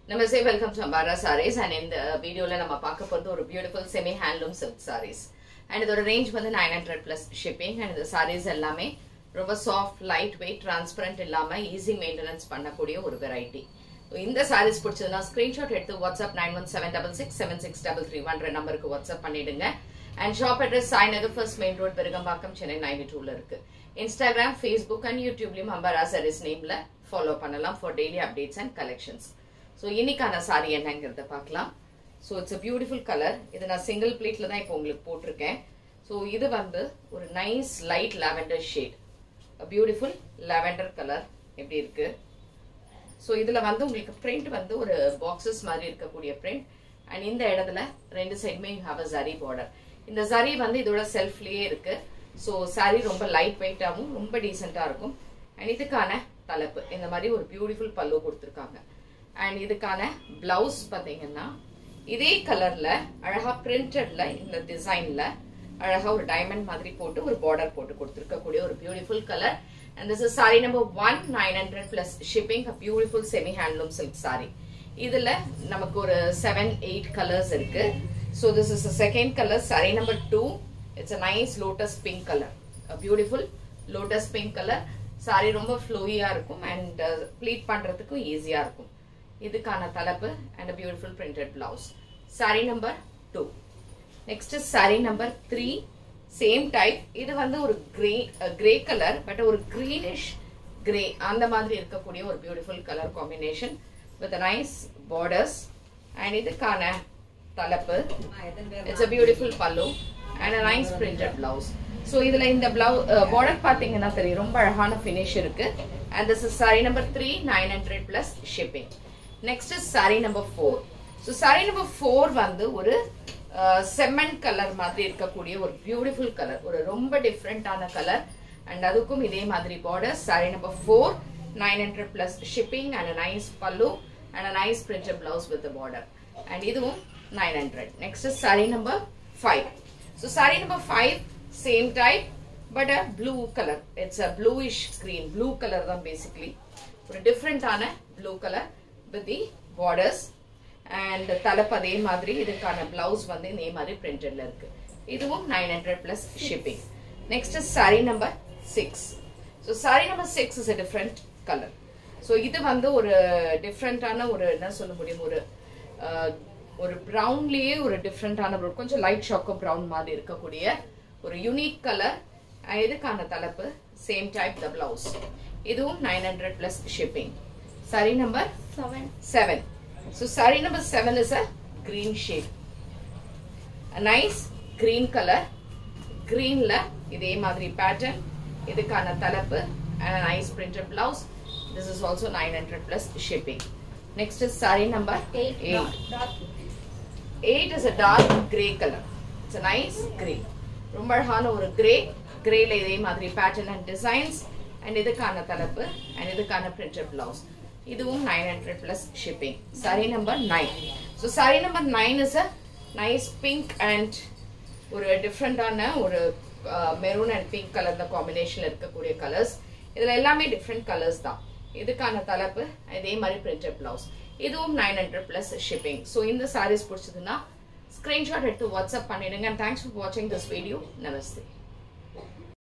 Namaste welcome to Ambara sarees and இந்த வீடியோல நம்ம பார்க்க போறது ஒரு beautiful semi handloom silk sarees and இதோட ரேஞ்ச் வந்து nine hundred plus shipping and இந்த சாரீஸ் எல்லாமே ரொம்ப சாஃப்ட் லைட் வெயிட் டிரான்ஸ்பரண்ட் இல்லாம ஈஸி மெயின்டெனன்ஸ் பண்ணக்கூடிய ஒரு வெரைட்டி இந்த சாரீஸ் பிடிச்சதுன்னா ஸ்கிரீன்ஷாட் எடுத்து WhatsApp nine one seven double six seven six double three ஒன்ற நம்பருக்கு வாட்ஸ்அப் பண்ணிடுங்க and shop address Sai Nagar first main road Perungambakkam Chennai ninety டூல இருக்கு இன்ஸ்டாகிராம் ஃபேஸ்புக் அண்ட் யூடியூப்லயும் அம்பாரா சாரீஸ் நேம்ல ஃபாலோ பண்ணலாம் for daily updates and collections so இன்னைக்கான சாரி என்னங்கிறத பார்க்கலாம் so it's a beautiful colour இது நான் சிங்கிள் பிளேட்ல தான் இப்போ உங்களுக்கு போட்டிருக்கேன் ஸோ இது வந்து ஒரு nice light lavender shade beautiful lavender colour எப்படி இருக்கு ஸோ இதுல வந்து உங்களுக்கு பிரிண்ட் வந்து ஒரு பாக்ஸஸ் மாதிரி இருக்கக்கூடிய பிரிண்ட் அண்ட் இந்த இடத்துல ரெண்டு சைடுமே ஹாவ் அ ஜரி பார்டர் இந்த ஜரி வந்து இதோட செல்ஃப்லயே இருக்கு ஸோ சாரி ரொம்ப லைட் வெயிட்டாகவும் ரொம்ப டீசெண்டாக இருக்கும் அண்ட் இதுக்கான தலைப்பு இந்த மாதிரி ஒரு பியூட்டிஃபுல் பல்லு கொடுத்துருக்காங்க அண்ட் இதுக்கான பிளவுஸ் பார்த்தீங்கன்னா இதே கலர்ல அழகா பிரிண்டட்ல இந்த டிசைன்ல அழகா ஒரு டைமண்ட் மாதிரி போட்டு ஒரு பார்டர் போட்டு கொடுத்துருக்கக்கூடிய ஒரு beautiful colour and this is sorry number one nine hundred plus shipping a beautiful semi handloom silk saree இதுல நமக்கு ஒரு செவன் எயிட் கலர்ஸ் இருக்கு so this is second colour saree number two it's a nice lotus pink colour beautiful lotus pink colour saree ரொம்ப ஃப்ளோயியா இருக்கும் and pleat பண்றதுக்கும் ஈஸியா இருக்கும் இதுக்கான தலைப்பு and beautiful printed blouse sari number two next sari number three same type இது வந்து ஒரு கிரே கிரே கலர் பட் ஒரு கிரீனிஷ் கிரே அந்த மாதிரி இருக்கக்கூடிய ஒரு beautiful colour combination with nice borders and இதுக்கான தலைப்பு it's a beautiful pallu and a nice printed blouse so இதுல இந்த பிளவு பார்டர் பார்த்தீங்கன்னா தெரியும் ரொம்ப அழகான ஃபினிஷ் இருக்கு and this is sorry number three nine hundred plus shipping next is sorry number four so sari number four வந்து ஒரு செம்மன் கலர் மாதிரி இருக்கக்கூடிய ஒரு பியூட்டிஃபுல் கலர் ஒரு ரொம்ப டிஃப்ரெண்டான கலர் அண்ட் அதுக்கும் இதே மாதிரி border sari number four nine hundred plus shipping and nice pallu and nice printed blouse with border and இதுவும் nine hundred next is sorry number five so sari number five same type but a blue colour it's a bluish green blue colour தான் basically ஒரு டிஃப்ரெண்டான blue colour with the borders and தலைப்பு அதே மாதிரி இதுக்கான blouse வந்து இதே மாதிரி பிரிண்டட்ல இருக்கு இதுவும் nine hundred plus shipping next sari number six so sari number six is a different colour so இது வந்து ஒரு டிஃப்ரெண்டான ஒரு என்ன சொல்ல முடியும் ஒரு ஒரு ப்ரௌன்லேயே ஒரு டிஃப்ரெண்டான ஒரு கொஞ்சம் லைட் ஷாக்கோ ப்ரௌன் மாதிரி இருக்கக்கூடிய ஒரு யூனிக் கலர் இதுக்கான தலைப்பு சேம் டைப் த பிளவுஸ் இதுவும் nine hundred plus shipping sari number Seven. seven. So sari number seven is a green shade. A nice green color. Greenல இதே மாதிரி pattern. இதுக்கான தலைப்பு and a nice printed blouse. This is also 900 plus shipping. Next is sari number Eight. eight. Dark. Eight is a dark grey color. It's a nice grey. ரொம்ப அழகான ஒரு grey கிரேல இதே மாதிரி பேட்டர்ன் அண்ட் டிசைன்ஸ் அண்ட் இதுக்கான தலைப்பு and இதுக்கான printed blouse இதுவும் nine hundred plus shipping sari number nine so sari number nine is a nice pink and ஒரு டிஃப்ரெண்டான ஒரு மெரூன் அண்ட் பிங்க் கலர் காம்பினேஷன்ல இருக்கக்கூடிய கலர்ஸ் இதுல எல்லாமே டிஃப்ரெண்ட் கலர்ஸ் தான் இதுக்கான தலைப்பு இதே மாதிரி பிரிண்டட் பிளவுஸ் இதுவும் nine hundred plus shipping so இந்த சாரீஸ் பிடிச்சதுன்னா ஸ்கிரீன்ஷாட் எடுத்து வாட்ஸ்அப் பண்ணிடுங்க அண்ட் தேங்க்ஸ் ஃபார் வாட்சிங் திஸ் வீடியோ நமஸ்தே